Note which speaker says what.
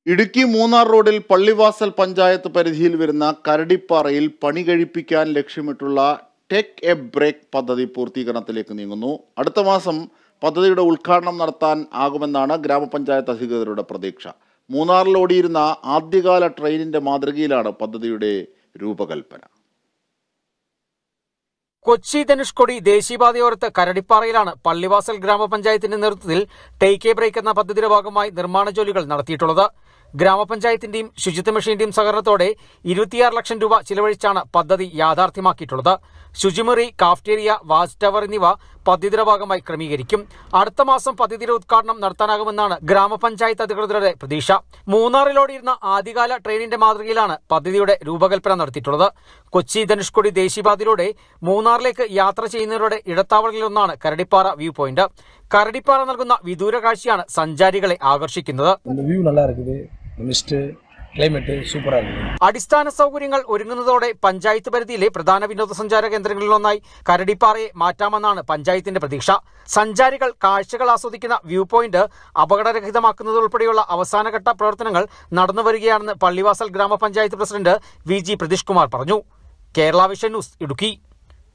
Speaker 1: ഇടുക്കി മൂന്നാർ റോഡിൽ പള്ളിവാസൽ പഞ്ചായത്ത് പരിധിയിൽ വരുന്ന കരടിപ്പാറയിൽ പണി കഴിപ്പിക്കാൻ ലക്ഷ്യമിട്ടുള്ള ടെക് എ ബ്രേക്ക് പദ്ധതി പൂർത്തീകരണത്തിലേക്ക് നീങ്ങുന്നു അടുത്ത മാസം പദ്ധതിയുടെ ഉദ്ഘാടനം നടത്താൻ ആകുമെന്നാണ് ഗ്രാമപഞ്ചായത്ത് അധികൃതരുടെ പ്രതീക്ഷ മൂന്നാറിൽ ഓടിയിരുന്ന ആദ്യകാല ട്രെയിനിന്റെ മാതൃകയിലാണ് പദ്ധതിയുടെ രൂപകൽപ്പന
Speaker 2: കൊച്ചി ധനുഷ്കൊടി ദേശീയപാതയോരത്ത് കരടിപ്പാറയിലാണ് പള്ളിവാസൽ ഗ്രാമപഞ്ചായത്തിന്റെ നേതൃത്വത്തിൽ ടേക്ക് എ ബ്രേക്ക് എന്ന പദ്ധതിയുടെ ഭാഗമായി നിർമ്മാണ ജോലികൾ നടത്തിയിട്ടുള്ളത് ഗ്രാമപഞ്ചായത്തിന്റെയും ശുചിത്വ മിഷന്റെയും സഹകരണത്തോടെ ഇരുപത്തിയാറ് ലക്ഷം രൂപ ചിലവഴിച്ചാണ് പദ്ധതി യാഥാർത്ഥ്യമാക്കിയിട്ടുള്ളത് ശുചിമുറി കാഫ്റ്റേരിയ വാച്ച് ടവർ എന്നിവ പദ്ധതിയുടെ ഭാഗമായി ക്രമീകരിക്കും അടുത്ത മാസം പദ്ധതിയുടെ ഉദ്ഘാടനം നടത്താനാകുമെന്നാണ് ഗ്രാമപഞ്ചായത്ത് അധികൃതരുടെ പ്രതീക്ഷ മൂന്നാറിലോടിയിരുന്ന ആദ്യകാല ട്രെയിനിന്റെ മാതൃകയിലാണ് പദ്ധതിയുടെ രൂപകൽപ്പന നടത്തിയിട്ടുള്ളത് കൊച്ചി ധനുഷ്കൊടി ദേശീയപാതയിലൂടെ മൂന്നാറിലേക്ക് യാത്ര ചെയ്യുന്നവരുടെ ഇടത്താവളങ്ങളിലൊന്നാണ് കരടിപ്പാറ വ്യൂ പോയിന്റ് കരടിപ്പാറ നൽകുന്ന വിദൂര കാഴ്ചയാണ് സഞ്ചാരികളെ ആകർഷിക്കുന്നത്
Speaker 3: இந்த வியூ நல்லா இருக்குது இந்த மிஸ்ட்டு கிளைமேட்டு சூப்பராக இருக்குது
Speaker 2: അടിസ്ഥാന സൗകര്യങ്ങൾ ഒരുങ്ങുന്നതോടെ പഞ്ചായത്ത് പരിധിയിലെ പ്രധാന വിനോദസഞ്ചാര കേന്ദ്രങ്ങളിലൊന്നായി കരടിപ്പാറയെ മാറ്റാമെന്നാണ് പഞ്ചായത്തിന്റെ പ്രതീക്ഷ സഞ്ചാരികൾ കാഴ്ചകൾ ആസ്വദിക്കുന്ന വ്യൂ പോയിന്റ് അപകടരഹിതമാക്കുന്നത് ഉൾപ്പെടെയുള്ള അവസാനഘട്ട പ്രവർത്തനങ്ങൾ നടന്നുവരികയാണെന്ന് പള്ളിവാസൽ ഗ്രാമപഞ്ചായത്ത് president V G Pratheesh Kumar പറഞ്ഞു കേരള വിഷൻ ന്യൂസ് ഇടുക്കി